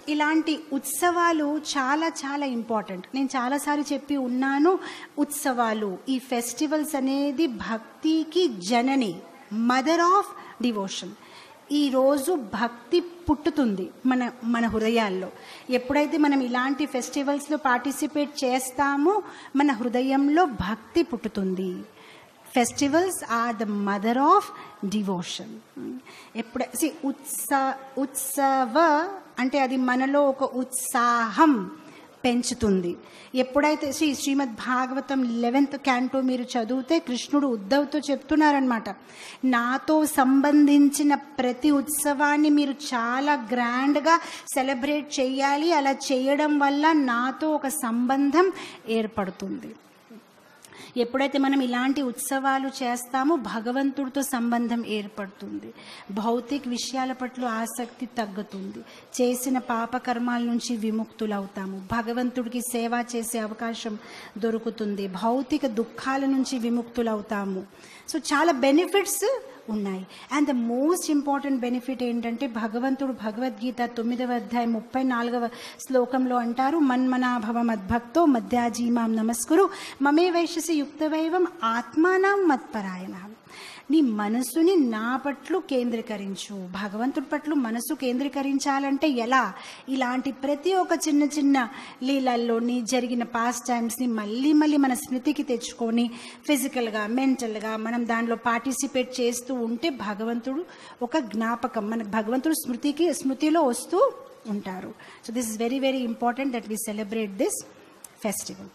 ఇలాంటి ఉత్సవాలు చాలా చాలా ఇంపార్టెంట్ నేను చాలాసార్లు చెప్పి ఉన్నాను ఉత్సవాలు ఈ ఫెస్టివల్స్ అనేది భక్తికి జనని మదర్ ఆఫ్ డివోషన్ ఈరోజు భక్తి పుట్టుతుంది మన మన హృదయాల్లో ఎప్పుడైతే మనం ఇలాంటి ఫెస్టివల్స్లో పార్టిసిపేట్ చేస్తామో మన హృదయంలో భక్తి పుట్టుతుంది festivals are the mother of devotion ఎప్పుడ సి ఉత్స ఉత్సవ అంటే అది మనలో ఒక ఉత్సాహం పెంచుతుంది ఎప్పుడైతే శ్రీ శ్రీమద్ భాగవతం లెవెన్త్ క్యాంటో మీరు చదివితే కృష్ణుడు ఉద్ధవ్తో చెప్తున్నారనమాట నాతో సంబంధించిన ప్రతి ఉత్సవాన్ని మీరు చాలా గ్రాండ్గా సెలబ్రేట్ చేయాలి అలా చేయడం వల్ల నాతో ఒక సంబంధం ఏర్పడుతుంది ఎప్పుడైతే మనం ఇలాంటి ఉత్సవాలు చేస్తామో భగవంతుడితో సంబంధం ఏర్పడుతుంది భౌతిక విషయాల పట్ల ఆసక్తి తగ్గుతుంది చేసిన పాపకర్మాల నుంచి విముక్తులవుతాము భగవంతుడికి సేవ చేసే అవకాశం దొరుకుతుంది భౌతిక దుఃఖాల నుంచి విముక్తులవుతాము సో చాలా బెనిఫిట్స్ ఉన్నాయి and the most important benefit ఏంటంటే భగవంతుడు భగవద్గీత తొమ్మిదవ అధ్యాయం ముప్పై నాలుగవ శ్లోకంలో అంటారు మన్మనాభవ మద్భక్తో మధ్యాజీమాం నమస్కురు మమే వైశ్యసి యుక్తవైవం ఆత్మానం మత్పరాయణ నీ మనసుని నా పట్ల కేంద్రీకరించు భగవంతుడి పట్ల మనసు కేంద్రీకరించాలంటే ఎలా ఇలాంటి ప్రతి ఒక్క చిన్న చిన్న లీలల్లోని జరిగిన పాస్ట్ టైమ్స్ని మళ్ళీ మళ్ళీ మన స్మృతికి తెచ్చుకొని ఫిజికల్గా మెంటల్గా మనం దానిలో పార్టిసిపేట్ చేస్తూ ఉంటే భగవంతుడు ఒక జ్ఞాపకం మన భగవంతుడు స్మృతికి స్మృతిలో వస్తూ ఉంటారు so this is very very important that we celebrate this festival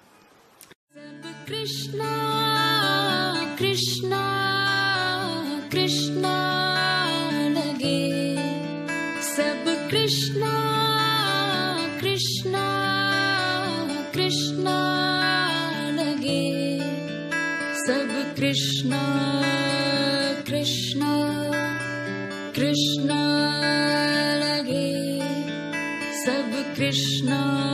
सब कृष्णा कृष्णा कृष्णा लगे सब कृष्णा कृष्णा कृष्णा लगे सब कृष्णा कृष्णा कृष्णा लगे सब कृष्णा